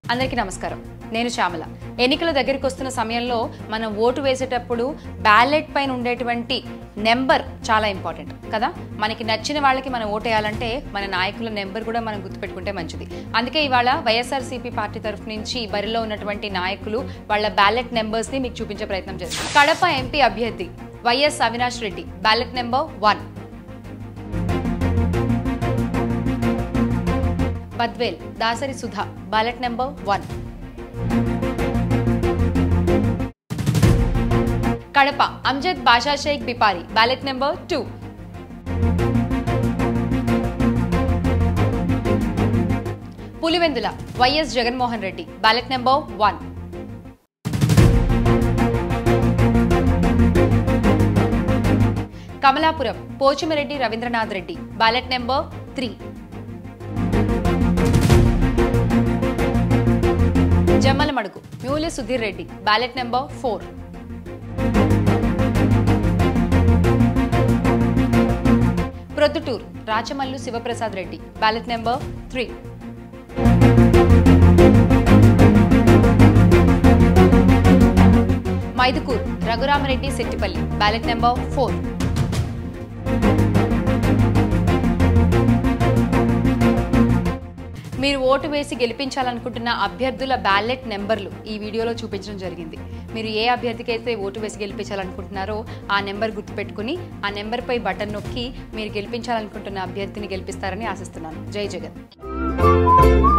అందరికీ నమస్కారం నేను శ్యామల ఎన్నికల దగ్గరికి వస్తున్న సమయంలో మనం ఓటు వేసేటప్పుడు బ్యాలెట్ పైన ఉండేటువంటి నెంబర్ చాలా ఇంపార్టెంట్ కదా మనకి నచ్చిన వాళ్ళకి మనం ఓటు వేయాలంటే మన నాయకుల నెంబర్ కూడా మనం గుర్తుపెట్టుకుంటే మంచిది అందుకే ఇవాళ వైఎస్ఆర్సీపీ పార్టీ తరఫు నుంచి బరిలో ఉన్నటువంటి నాయకులు వాళ్ళ బ్యాలెట్ నెంబర్స్ ని మీకు చూపించే ప్రయత్నం చేస్తారు కడప ఎంపీ అభ్యర్థి YS Avinash Reddy ballot number one Badvel Dasari Sudha ballot number one Kadapa Amjad Basha Shaik Bepari ballot number two Pulivendula YS Jaganmohan Reddy ballot number one Kamalapuram Pochimireddy Ravindranath Reddy ballot number three Jammalamadugu Mule Sudheer Reddy ballot number four Proddatur Rachamallu Sivaprasad Reddy ballot number three Mydukur Raghuramireddy Settipalli ballot number four మీరు ఓటు వేసి గెలిపించాలనుకుంటున్న అభ్యర్థుల బ్యాలెట్ నెంబర్లు ఈ వీడియోలో చూపించడం జరిగింది మీరు ఏ అభ్యర్థికి అయితే ఓటు వేసి గెలిపించాలనుకుంటున్నారో ఆ నెంబర్ గుర్తుపెట్టుకుని ఆ నెంబర్పై బటన్ నొక్కి మీరు గెలిపించాలనుకుంటున్న అభ్యర్థిని గెలిపిస్తారని ఆశిస్తున్నాను జై జగన్